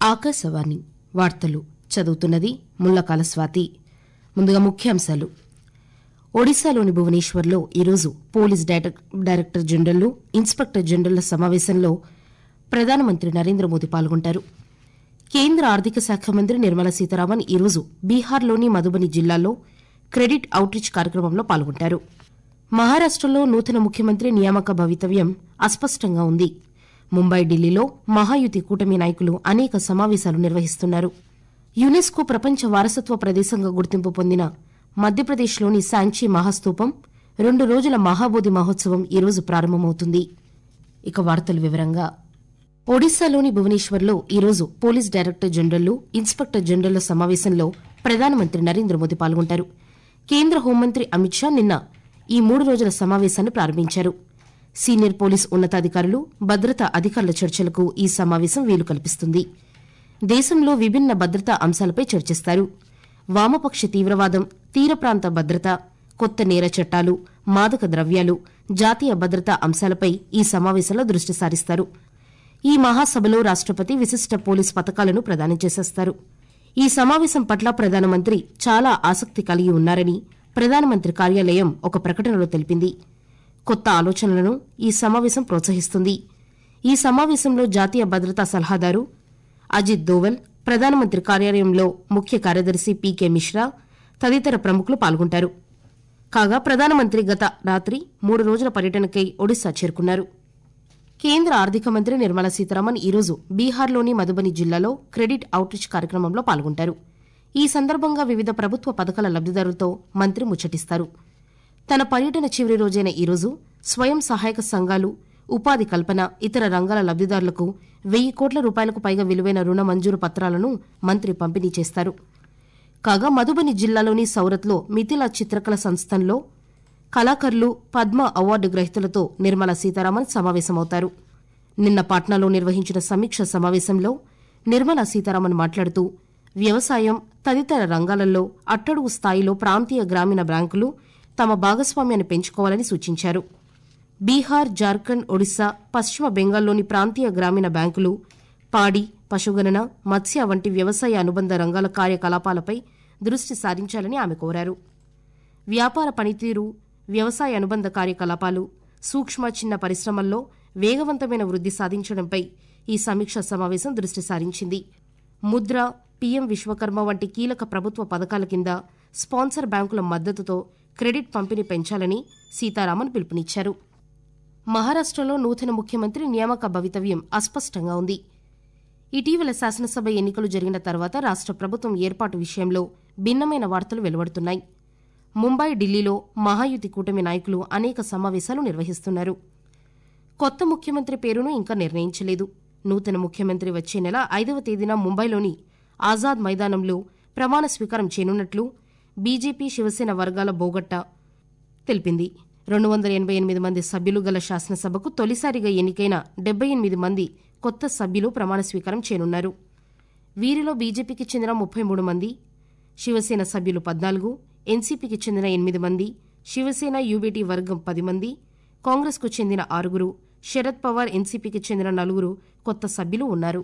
ఆకాశవాణి వార్తలు చదువుతున్నది ముల్లకాల స్వాతి ముందుగా ముఖ్యాంశాలు ఒడిశాలోని భువనేశ్వర్లో ఈరోజు police direct- director general inspector జనరల్ల సమావేశంలో ప్రధానమంత్రి నరేంద్ర మోదీ పాల్గొంటారు కేంద్ర ఆర్థిక శాఖ మంత్రి నిర్మలా సీతారామన్ ఈరోజు బీహార్లోని మధుబని జిల్లాలో క్రెడిట్ అవుట్రీచ్ కార్యక్రమంలో పాల్గొంటారు మహారాష్టలో నూతన ముఖ్యమంత్రి నియామక భవితవ్యం అస్పష్టంగా ఉంది ముంబై ఢిల్లీలో మహాయుతి కూటమి నాయకులు అనేక సమావేశాలు నిర్వహిస్తున్నారు యునెస్కో ప్రపంచ వారసత్వ ప్రదేశంగా గుర్తింపు పొందిన మధ్యప్రదేశ్లోని శాంచీ మహాస్తూపం రెండు రోజుల మహాబోధి మహోత్సవం ఈరోజు ప్రారంభమవుతుంది ఇక వార్తల వివరంగా ఒడిశాలోని భువనేశ్వర్లో ఈరోజు పోలీస్ డైరెక్టర్ జనరల్ ఇన్స్పెక్టర్ జనరల్ల సమావేశంలో ప్రధానమంత్రి నరేంద్ర మోదీ పాల్గొంటారు కేంద్ర హోంమంత్రి అమిత్ షా నిన్న ఈ మూడు రోజుల సమావేశాన్ని ప్రారంభించారు సీనియర్ పోలీస్ ఉన్నతాధికారులు భద్రతా అధికారుల చర్చలకు ఈ సమావేశం వీలు కల్పిస్తుంది దేశంలో విభిన్న భద్రతా అంశాలపై చర్చిస్తారు వామపక్ష తీవ్రవాదం తీర ప్రాంత భద్రత కొత్త నేర చట్టాలు మాదక ద్రవ్యాలు జాతీయ భద్రతా అంశాలపై ఈ సమావేశంలో దృష్టి సారిస్తారు ఈ మహాసభలో రాష్టపతి విశిష్ట పోలీస్ పథకాలను ప్రదానం చేసేస్తారు ఈ సమావేశం పట్ల ప్రధానమంత్రి చాలా ఆసక్తి కలిగి ఉన్నారని ప్రధానమంత్రి కార్యాలయం ఒక ప్రకటనలో తెలిపింది కొత్త ఆలోచనలను ఈ సమావేశం ప్రోత్సహిస్తుంది ఈ సమావేశంలో జాతీయ భద్రతా సలహాదారు అజిత్ దోవల్ ప్రధానమంత్రి కార్యాలయంలో ముఖ్య కార్యదర్శి పీకే మిశ్రా తదితర ప్రముఖులు పాల్గొంటారు కాగా ప్రధానమంత్రి గత రాత్రి మూడు రోజుల పర్యటనకై ఒడిశా చేరుకున్నారు కేంద్ర ఆర్థిక మంత్రి నిర్మలా సీతారామన్ ఈరోజు బీహార్లోని మధుబని జిల్లాలో క్రెడిట్ అవుట్రీచ్ కార్యక్రమంలో పాల్గొంటారు ఈ సందర్భంగా వివిధ ప్రభుత్వ పథకాల లబ్దిదారులతో మంత్రి ముచ్చటిస్తారు తన పర్యటన చివరి రోజైన ఈరోజు స్వయం సహాయక సంఘాలు ఉపాధి కల్పన ఇతర రంగాల లబ్దిదారులకు వెయ్యి కోట్ల రూపాయలకు పైగా విలువైన రుణ మంజూరు పత్రాలను మంత్రి పంపిణీ చేస్తారు కాగా మధుబని జిల్లాలోని సౌరత్లో మిథిలా చిత్రకళ సంస్థల్లో కళాకారులు పద్మ అవార్డు గ్రహీతలతో నిర్మలా సీతారామన్ సమావేశమవుతారు నిన్న పాట్నాలో నిర్వహించిన సమీక్ష సమావేశంలో నిర్మలా సీతారామన్ మాట్లాడుతూ వ్యవసాయం తదితర రంగాలలో అట్టడుగు స్థాయిలో ప్రాంతీయ గ్రామీణ బ్యాంకులు తమ భాగస్వామ్యాన్ని పెంచుకోవాలని సూచించారు బీహార్ జార్ఖండ్ ఒడిశా పశ్చిమ బెంగాల్లోని ప్రాంతీయ గ్రామీణ బ్యాంకులు పాడి పశుగణన మత్స్య వంటి వ్యవసాయ అనుబంధ రంగాల కార్యకలాపాలపై దృష్టి సారించాలని ఆమె కోరారు వ్యాపార పనితీరు వ్యవసాయ అనుబంధ కార్యకలాపాలు సూక్ష్మ చిన్న పరిశ్రమల్లో వేగవంతమైన వృద్ధి సాధించడంపై ఈ సమీక్ష సమావేశం దృష్టి సారించింది ముద్ర పీఎం విశ్వకర్మ వంటి కీలక ప్రభుత్వ పథకాల కింద స్పాన్సర్ బ్యాంకుల మద్దతుతో క్రెడిట్ పంపిణీ పెంచాలని సీతారామన్ పిలుపునిచ్చారు మహారాష్టలో నూతన ముఖ్యమంత్రి నియామక భవితవ్యం అస్పష్టంగా ఉంది ఇటీవల శాసనసభ ఎన్నికలు జరిగిన తర్వాత రాష్ట ప్రభుత్వం ఏర్పాటు విషయంలో భిన్నమైన వార్తలు వెలువడుతున్నాయి ముంబై ఢిల్లీలో మహాయుతి కూటమి నాయకులు అనేక సమావేశాలు నిర్వహిస్తున్నారు కొత్త ముఖ్యమంత్రి పేరును ఇంకా నిర్ణయించలేదు నూతన ముఖ్యమంత్రి వచ్చే నెల ఐదవ తేదీన ముంబైలోని ఆజాద్ మైదానంలో ప్రమాణ స్వీకారం చేయనున్నట్లు బీజేపీ శివసేన వర్గాల బోగట్ట తెలిపింది రెండు వందల ఎనభై ఎనిమిది మంది సభ్యులు గల శాసనసభకు తొలిసారిగా ఎన్నికైన డెబ్బై ఎనిమిది మంది కొత్త సభ్యులు ప్రమాణ స్వీకారం చేయనున్నారు వీరిలో బీజేపీకి చెందిన ముప్పై మూడు మంది శివసేన సభ్యులు పద్నాలుగు ఎన్సీపీకి చెందిన ఎనిమిది మంది శివసేన యూబీటీ వర్గం పది మంది కాంగ్రెస్కు చెందిన ఆరుగురు శరద్ పవార్ ఎన్సీపీకి చెందిన నలుగురు కొత్త సభ్యులు ఉన్నారు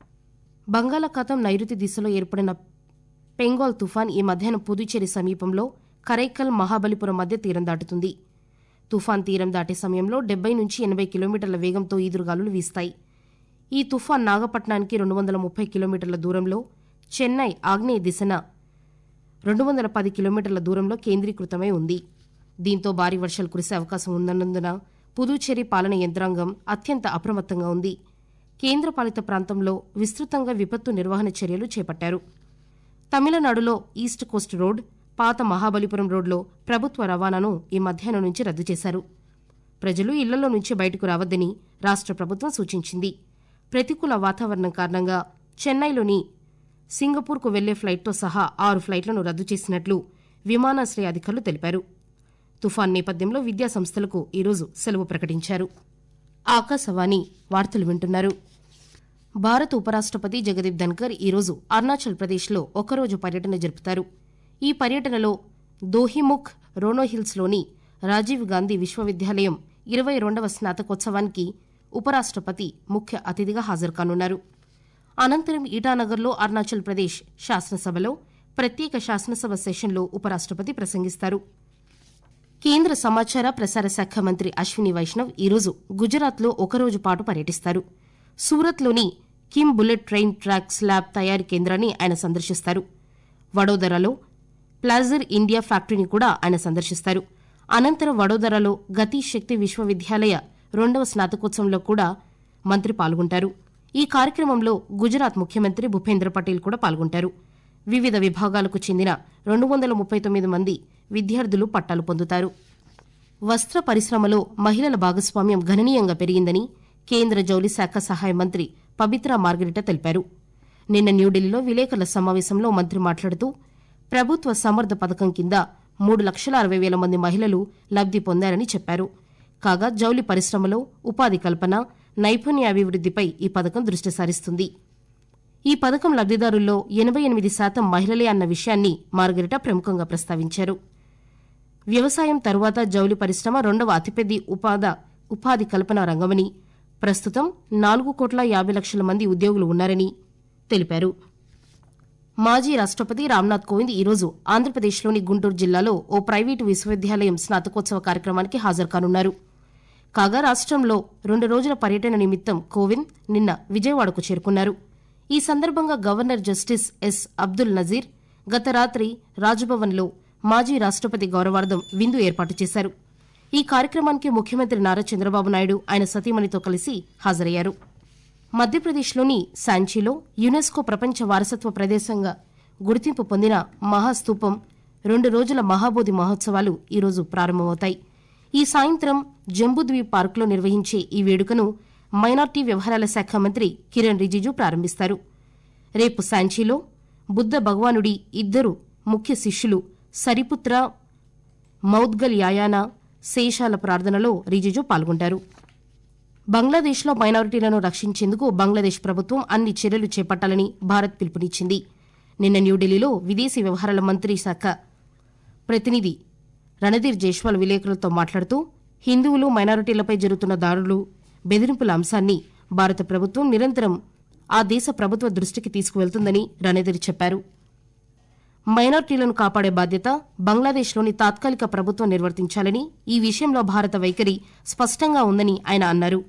బంగాళాఖాతం నైరుతి దిశలో ఏర్పడిన పెంగాల్ తుఫాన్ ఈ మధ్యాహ్నం పుదుచ్చేరి సమీపంలో కరైకల్ మహాబలిపురం మధ్య తీరం దాటుతుంది తుఫాన్ తీరం దాటే సమయంలో డెబ్బై నుంచి ఎనభై కిలోమీటర్ల వేగంతో ఈదురుగాలులు వీస్తాయి ఈ తుఫాన్ నాగపట్నానికి రెండు వందల ముప్పై కిలోమీటర్ల దూరంలో చెన్నై ఆగ్నేయ దిశన రెండు వందల పది కిలోమీటర్ల దూరంలో కేంద్రీకృతమై ఉంది దీంతో భారీ వర్షాలు కురిసే అవకాశం ఉన్నందున పుదుచ్చేరి పాలన యంత్రాంగం అత్యంత అప్రమత్తంగా ఉంది కేంద్రపాలిత ప్రాంతంలో విస్తృతంగా విపత్తు నిర్వహణ చర్యలు చేపట్టారు తమిళనాడులో ఈస్ట్ కోస్ట్ రోడ్ పాత మహాబలిపురం రోడ్లో ప్రభుత్వ రవాణాను ఈ మధ్యాహ్నం నుంచి రద్దు చేశారు ప్రజలు ఇళ్లలో నుంచి బయటకు రావద్దని రాష్ట్ర ప్రభుత్వం సూచించింది ప్రతికూల వాతావరణం కారణంగా చెన్నైలోని సింగపూర్కు వెళ్లే ఫ్లైట్తో సహా ఆరు ఫ్లైట్లను రద్దు చేసినట్లు విమానాశ్రయ అధికారులు తెలిపారు తుఫాన్ నేపథ్యంలో విద్యా సంస్థలకు ఈరోజు సెలవు ప్రకటించారు ఆకాశవాణి వార్తలు వింటున్నారు భారత ఉపరాష్టపతి జగదీప్ ధన్కర్ ఈరోజు అరుణాచల్ ప్రదేశ్లో ఒకరోజు పర్యటన జరుపుతారు ఈ పర్యటనలో దోహిముఖ్ రోనోహిల్స్లోని రాజీవ్ గాంధీ విశ్వవిద్యాలయం ఇరవై రెండవ స్నాతకోత్సవానికి ఉపరాష్టపతి ముఖ్య అతిథిగా హాజరు కానున్నారు అనంతరం ఈటానగర్లో అరుణాచల్ ప్రదేశ్ శాసనసభలో ప్రత్యేక శాసనసభ సెషన్లో ఉపరాష్టపతి ప్రసంగిస్తారు కేంద్ర సమాచార ప్రసార శాఖ మంత్రి అశ్విని వైష్ణవ్ ఈరోజు గుజరాత్లో ఒకరోజు పాటు పర్యటిస్తారు సూరత్లోని Kim bullet train track slab తయారీ కేంద్రాన్ని ఆయన సందర్శిస్తారు వడోదరలో ప్లాజర్ ఇండియా ఫ్యాక్టరీని కూడా ఆయన సందర్శిస్తారు అనంతరం వడోదరలో గతి శక్తి విశ్వవిద్యాలయ రెండవ స్నాతకోత్సవంలో కూడా మంత్రి పాల్గొంటారు ఈ కార్యక్రమంలో గుజరాత్ ముఖ్యమంత్రి భూపేంద్ర పటేల్ కూడా పాల్గొంటారు వివిధ విభాగాలకు చెందిన రెండు వందల ముప్పై తొమ్మిది మంది విద్యార్థులు పట్టాలు పొందుతారు వస్త్ర పరిశ్రమలో మహిళల భాగస్వామ్యం గణనీయంగా పెరిగిందని కేంద్ర జౌళి శాఖ సహాయ మంత్రి పబిత్రా మార్గరిట తెలిపారు నిన్న న్యూఢిల్లీలో విలేకరుల సమావేశంలో మంత్రి మాట్లాడుతూ ప్రభుత్వ సమర్థ పథకం కింద మూడు లక్షల అరవై వేల మంది మహిళలు లబ్ది పొందారని చెప్పారు కాగా జౌలి పరిశ్రమలో ఉపాధి కల్పన నైపుణ్యాభివృద్దిపై ఈ పథకం దృష్టి సారిస్తుంది ఈ పథకం లబ్దిదారుల్లో ఎనబై ఎనిమిది శాతం మహిళలే అన్న విషయాన్ని మార్గరిట ప్రముఖంగా ప్రస్తావించారు వ్యవసాయం తరువాత జౌలి పరిశ్రమ రెండవ అతిపెద్ద ఉపాధ ఉపాధి కల్పన రంగమని ప్రస్తుతం నాలుగు కోట్ల యాభై లక్షల మంది ఉద్యోగులు ఉన్నారని తెలిపారు మాజీ రాష్టపతి రామ్నాథ్ కోవింద్ ఈరోజు ఆంధ్రప్రదేశ్లోని గుంటూరు జిల్లాలో ఓ ప్రైవేటు విశ్వవిద్యాలయం స్నాతకోత్సవ కార్యక్రమానికి హాజరు కానున్నారు కాగా రాష్ట్రంలో రెండు రోజుల పర్యటన నిమిత్తం కోవింద్ నిన్న విజయవాడకు చేరుకున్నారు ఈ సందర్భంగా governor justice S Abdul Nazeer గత రాత్రి రాజ్భవన్లో మాజీ రాష్టపతి గౌరవార్థం విందు ఏర్పాటు చేశారు ఈ కార్యక్రమానికి ముఖ్యమంత్రి నారా చంద్రబాబు నాయుడు ఆయన సతీమణితో కలిసి హాజరయ్యారు మధ్యప్రదేశ్లోని శాంచీలో యునెస్కో ప్రపంచ వారసత్వ ప్రదేశంగా గుర్తింపు పొందిన మహాస్తూపం రెండు రోజుల మహాబోధి మహోత్సవాలు ఈరోజు ప్రారంభమవుతాయి ఈ సాయంత్రం జంబుద్వీప్ పార్కులో నిర్వహించే ఈ వేడుకను మైనార్టీ వ్యవహారాల శాఖ మంత్రి కిరణ్ రిజిజు ప్రారంభిస్తారు రేపు శాంచీలో బుద్ధ భగవానుడి ఇద్దరు ముఖ్య శిష్యులు సరిపుత్ర మౌద్గల్ యాయానా శేషాల ప్రార్థనలో రిజిజు పాల్గొంటారు బంగ్లాదేశ్లో మైనారిటీలను రక్షించేందుకు బంగ్లాదేశ్ ప్రభుత్వం అన్ని చర్యలు చేపట్టాలని భారత్ పిలుపునిచ్చింది నిన్న న్యూఢిల్లీలో విదేశీ వ్యవహారాల మంత్రి శాఖ ప్రతినిధి రణధీర్ జైస్వాల్ విలేకరులతో మాట్లాడుతూ హిందువులు మైనారిటీలపై జరుగుతున్న దాడులు బెదిరింపుల అంశాన్ని భారత ప్రభుత్వం నిరంతరం ఆ దేశ ప్రభుత్వ దృష్టికి తీసుకువెళ్తుందని రణధీర్ చెప్పారు మైనార్టీలను కాపాడే బాధ్యత బంగ్లాదేశ్లోని తాత్కాలిక ప్రభుత్వం నిర్వర్తించాలని ఈ విషయంలో భారత వైఖరి స్పష్టంగా ఉందని ఆయన అన్నారు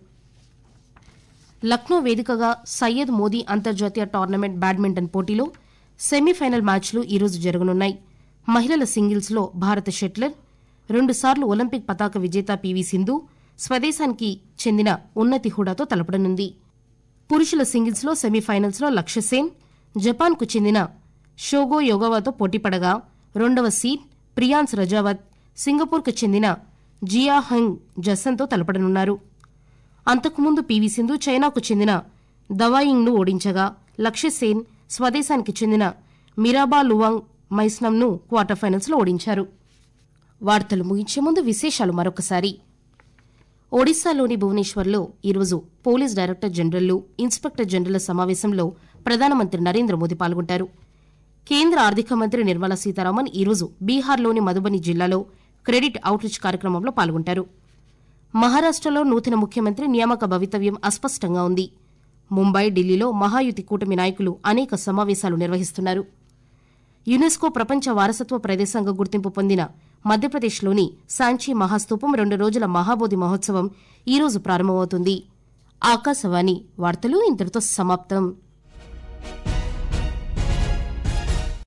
లక్నో వేదికగా సయ్యద్ మోదీ అంతర్జాతీయ టోర్నమెంట్ బ్యాడ్మింటన్ పోటీలో సెమీఫైనల్ మ్యాచ్లు ఈరోజు జరగనున్నాయి మహిళల సింగిల్స్లో భారత షెట్లర్ రెండుసార్లు ఒలింపిక్ పతాక విజేత పీవీ సింధు స్వదేశానికి చెందిన ఉన్నతి హుడాతో తలపడనుంది పురుషుల సింగిల్స్లో సెమీఫైనల్స్లో లక్ష్యసేన్ జపాన్కు చెందిన షోగో యోగవాతో పోటీపడగా రెండవ సీడ్ ప్రియాన్స్ రజావత్ సింగపూర్కు చెందిన జియా హంగ్ జసన్తో తలపడనున్నారు అంతకుముందు పీవీ సింధు చైనాకు చెందిన దవాయింగ్ను ఓడించగా లక్ష్యసేన్ స్వదేశానికి చెందిన మిరాబా లువాంగ్ మైస్నంను క్వార్టర్ ఫైనల్స్లో ఓడించారు వార్తలు ముగించే ముందు విశేషాలు మరొకసారి ఒడిశాలోని భువనేశ్వర్లో ఈరోజు పోలీస్ డైరెక్టర్ జనరల్లు ఇన్స్పెక్టర్ జనరల్ సమావేశంలో ప్రధానమంత్రి నరేంద్ర మోదీ పాల్గొంటారు కేంద్ర ఆర్థిక మంత్రి నిర్మలా సీతారామన్ ఈరోజు బీహార్లోని మధుబని జిల్లాలో క్రెడిట్ అవుట్రీచ్ కార్యక్రమంలో పాల్గొంటారు మహారాష్టలో నూతన ముఖ్యమంత్రి నియామక భవితవ్యం అస్పష్టంగా ఉంది ముంబై ఢిల్లీలో మహాయుతి కూటమి నాయకులు అనేక సమావేశాలు నిర్వహిస్తున్నారు యునెస్కో ప్రపంచ వారసత్వ ప్రదేశంగా గుర్తింపు పొందిన మధ్యప్రదేశ్లోని సాంచీ మహాస్తూపం రెండు రోజుల మహాబోధి మహోత్సవం ఈరోజు ప్రారంభమవుతుంది ఆకాశవాణి వార్తలు ఇంతటితో సమాప్తం